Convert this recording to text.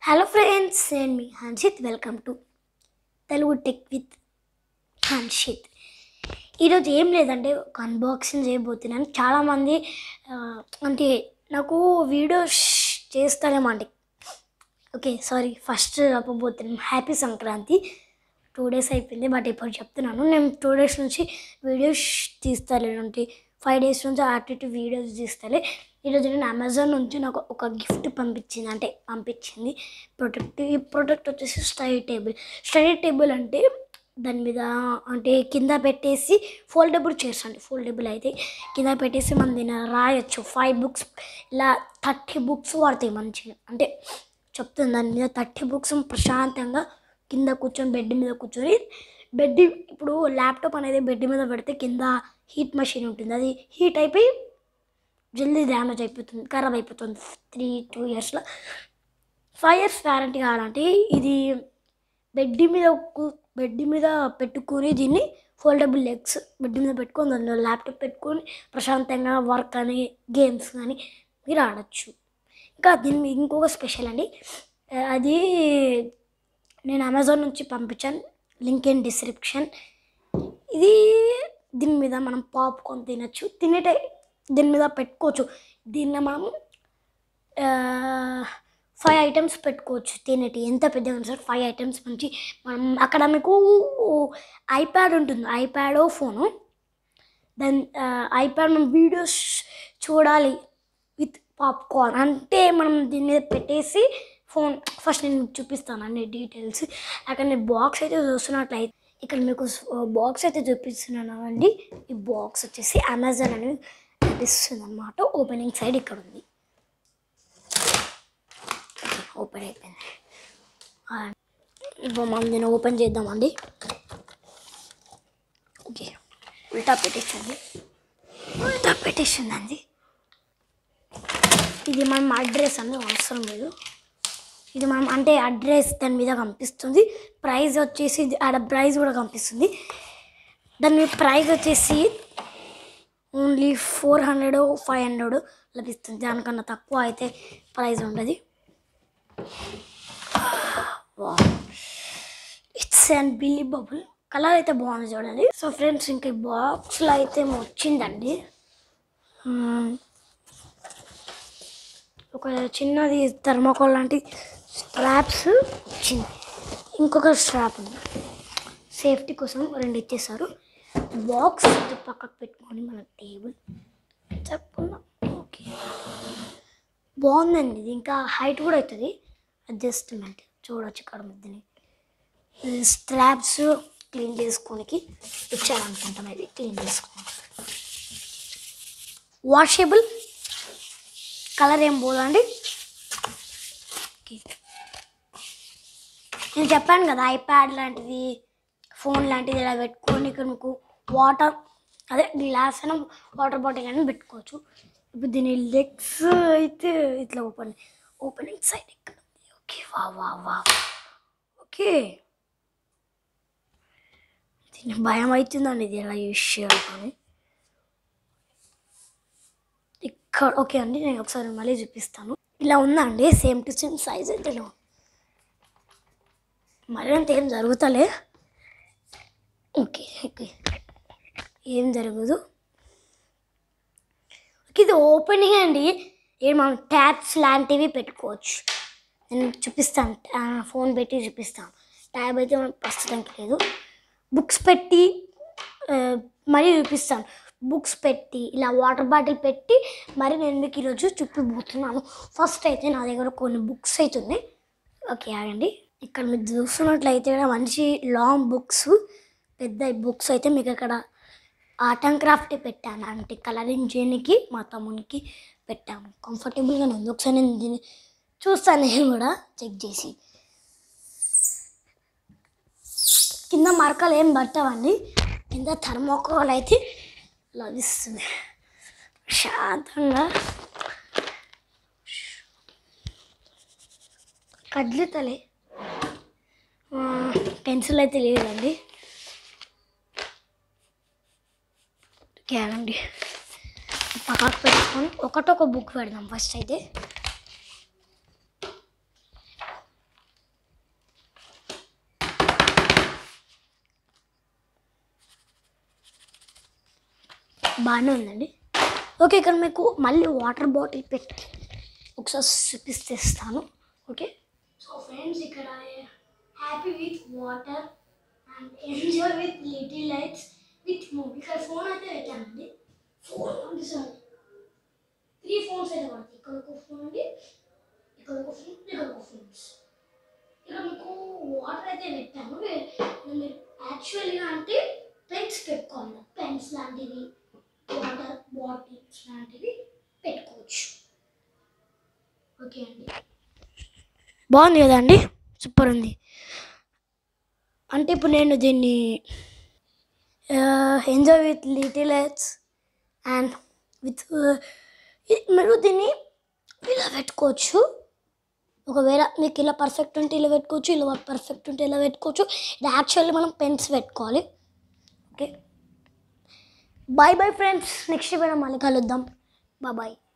Hello friends నేను మీ Hanshith welcome to Telugu tech with Hanshith ఈరోజు ఏం లేదంటే ఒక అన్బాక్సింగ్ చేయబోతున్నాను చాలామంది ఆ, అంటే నాకు వీడియోస్ చేస్తానేమండి ఓకే సారీ ఫస్ట్ చెప్పబోతున్నాను హ్యాపీ సంక్రాంతి టూ డేస్ అయిపోయింది బట్ ఇప్పుడు చెప్తున్నాను నేను టూ డేస్ నుంచి వీడియోస్ తీస్తాను అంటే ఫైవ్ డేస్ నుంచి అటు ఇటు వీడియోస్ తీస్తాలే ఈరోజు నేను అమెజాన్ నుంచి నాకు ఒక గిఫ్ట్ పంపించింది అంటే పంపించింది ప్రొడక్ట్ ఈ ప్రొడక్ట్ వచ్చేసి స్టడీ టేబుల్ స్టడీ టేబుల్ అంటే దాని మీద అంటే కింద పెట్టేసి ఫోల్డబుల్ చేసండి ఫోల్డబుల్ అయితే కింద పెట్టేసి మనం దీన్ని రాయొచ్చు ఫైవ్ బుక్స్ ఇలా థర్టీ బుక్స్ పడతాయి మంచిగా అంటే చెప్తుంది దాని మీద థర్టీ బుక్స్ ప్రశాంతంగా కింద కూర్చొని బెడ్ మీద కూర్చొని బెడ్ ఇప్పుడు ల్యాప్టాప్ అనేది బెడ్ మీద పెడితే కింద హీట్ మెషిన్ ఉంటుంది అది హీట్ అయిపోయి జల్దీ డ్యామేజ్ అయిపోతుంది ఖరాబ్ అయిపోతుంది త్రీ టూ ఇయర్స్లో ఫైవ్ ఇయర్స్ వ్యారంటీ కావాలంటే ఇది బెడ్ మీద కూ- బెడ్ మీద పెట్టుకొని దీన్ని ఫోల్డబుల్ లెగ్స్ బెడ్ మీద పెట్టుకొని దానిలో ల్యాప్టాప్ పెట్టుకొని ప్రశాంతంగా వర్క్ అని గేమ్స్ కానీ మీరు ఆడచ్చు ఇంకా దీని మీద ఇంకొక స్పెషల్ అండి ఆ, అది నేను అమెజాన్ నుంచి పంపించాను లింక్ ఇన్ డిస్క్రిప్షన్ ఇది దీని మీద మనం పాప్కార్న్ తినచ్చు తినేటే దీని మీద పెట్టుకోవచ్చు దీనిలో మనం ఫైవ్ ఐటమ్స్ పెట్టుకోవచ్చు తినేటి ఎంత పెద్దగా ఉంది సార్ ఫైవ్ ఐటమ్స్ మంచి మనం అక్కడ మీకు ఐప్యాడ్ ఉంటుంది ఐప్యాడ్ ఫోను దాని ఐప్యాడ్ మనం వీడియోస్ చూడాలి విత్ పాప్కార్న్ అంటే మనం దీని మీద పెట్టేసి ఫోన్ ఫస్ట్ నేను మీకు చూపిస్తాను అన్ని డీటెయిల్స్ అక్కడ నేను బాక్స్ అయితే చూస్తున్నట్లయితే ఇక్కడ మీకు బాక్స్ అయితే చూపిస్తున్నాను అండి ఈ బాక్స్ వచ్చేసి అమెజాన్ అని కనిపిస్తుంది అనమాట ఓపెనింగ్ సైడ్ ఇక్కడ ఉంది ఓపెన్ అయిపోయింది ఆ, ఇప్పుడు మనం దీన్ని ఓపెన్ చేద్దామండి ఓకే ఉల్టా పెట్టేసింది ఉల్టా పెట్టేసిందండి ఇది మనం అడ్రస్ అనేది అవసరం లేదు ఇది మనం అంటే అడ్రస్ దాని మీద కనిపిస్తుంది ప్రైస్ వచ్చేసి ఇది- ఆడ ప్రైస్ కూడా కనిపిస్తుంది దాని మీద ప్రైస్ వచ్చేసి only four hundred five hundred లభిస్తుంది దానికన్నా తక్కువ అయితే ప్రైస్ ఉండదు it's and billy bubble colour అయితే బాగుంది చూడండి సో ఫ్రెండ్స్ ఇంకా ఈ బాక్స్లో అయితే ఏమో వచ్చిందండి మ్మ్. ఒక చిన్నది థర్మాకోల్ లాంటి స్ట్రాప్స్ వచ్చింది ఇంకొక స్ట్రాప్ ఉంది సేఫ్టీ కోసం రెండు ఇచ్చేసారు బాక్స్ పక్కకు పెట్టుకొని మన టేబుల్ చెప్పుకుందాం ఓకే బాగుందండి ఇది ఇంకా హైట్ కూడా అవుతుంది అడ్జస్ట్మెంట్ చూడొచ్చు ఇక్కడ మధ్యని స్ట్రాప్స్ క్లీన్ చేసుకోనికి ఇచ్చారనుకుంటాం ఇది క్లీన్ చేసుకో వాషబుల్ కలర్ ఏం పోదండి ఓకే. నేను చెప్పాను కదా ఐప్యాడ్ లాంటిది ఫోన్ లాంటిది ఇలా పెట్టుకొని ఇక్కడ మీకు వాటర్ అదే గ్లాస్ అయినా వాటర్ బాటిల్ అయినా పెట్టుకోవచ్చు ఇప్పుడు దీని లెగ్స్ అయితే ఇట్లా ఓపెన్ ఓపెనింగ్ సైడ్ ఇక్కడ ఉంది ఓకే వా వా వా ఓకే దీని భయం అవుతుందండి ఇది ఎలా యూస్ చేయాలి కానీ ఇక్కడ ఓకే అండి నేను ఒకసారి మళ్ళీ చూపిస్తాను ఇలా ఉందండి సేమ్ టు సేమ్ సైజ్ అయితే ఇలా ఉంది. మరి అంత ఏం జరుగుతలే ఓకే ఓకే ఏం జరగదు ఓకే, ఇది ఓపెనింగ్ అండి ఏ మనం ట్యాబ్స్ లాంటివి పెట్టుకోవచ్చు నేను చూపిస్తాను ఆ, ఫోన్ పెట్టి చూపిస్తాను ట్యాబ్ అయితే మనకు ప్రస్తుతానికి లేదు బుక్స్ పెట్టి ఆ, మరీ చూపిస్తాను బుక్స్ పెట్టి ఇలా వాటర్ బాటిల్ పెట్టి మరి నేను మీకు ఈరోజు చూపిపోతున్నాను ఫస్ట్ అయితే నా దగ్గర కొన్ని బుక్స్ అయితే ఉన్నాయి ఓకే ఆగండి ఇక్కడ మీరు చూస్తున్నట్లయితే ఇక్కడ మంచి లాంగ్ బుక్స్ పెద్ద బుక్స్ అయితే మీకు అక్కడ ఆర్ట్ అండ్ క్రాఫ్ట్ పెట్టాను అంటే కలరింగ్ చేయడానికి మా తమ్మునికి పెట్టాము కంఫర్టబుల్గానే ఉంది ఒకసారి నేను దీన్ని చూస్తాను నేను కూడా చెక్ చేసి కింద మరకలు ఏం పట్టవండి కింద థర్మోకోల్ అయితే లభిస్తుంది శాంతంగా కడ్లుతలే పెన్సిల్ అయితే లేదండి క్యానండి పక్కకు పెట్టుకొని ఒకటొక బుక్ పెడదాం ఫస్ట్ అయితే బాగానే ఉందండి ఓకే ఇక్కడ మీకు మళ్ళీ వాటర్ బాటిల్ పెట్టి ఒకసారి చూపిస్తేస్తాను ఓకే సో ఫ్రెండ్స్ ఇక్కడ happy with water and enjoy with little lights with movie ఇక్కడ ఫోన్ అయితే పెట్టానండి ఫోన్ ఉంది సార్ త్రీ ఫోన్స్ అయితే పడతాయి ఇక్కడ ఒక ఫోన్ ఉంది ఇక్కడ ఒక ఫోన్ ఇక్కడ ఒక ఫోన్స్ ఇక్కడ మీకు వాటర్ అయితే పెట్టాను వే- మీరు యాక్చువల్గా అంటే పెన్స్ పెట్టుకోవాలి పెన్స్ లాంటివి వాటర్ బాటిల్స్ లాంటివి పెట్టుకోవచ్చు ఓకే అండి బాగుంది కదా అండి సూపర్ ఉంది అంటే ఇప్పుడు నేను దీన్ని ఎంజాయ్ విత్ లిటిల్ ఎట్స్ అండ్ విత్ మీరు దీన్ని ఇలా పెట్టుకోవచ్చు ఒకవేళ మీకు ఇలా పర్ఫెక్ట్ ఉంటే ఇలా పెట్టుకోవచ్చు ఇలా పర్ఫెక్ట్ ఉంటే ఇలా పెట్టుకోవచ్చు ఇది యాక్చువల్లీ మనం పెన్స్ పెట్టుకోవాలి okay bye bye friends next video మళ్ళీ కలుద్దాం బాయ్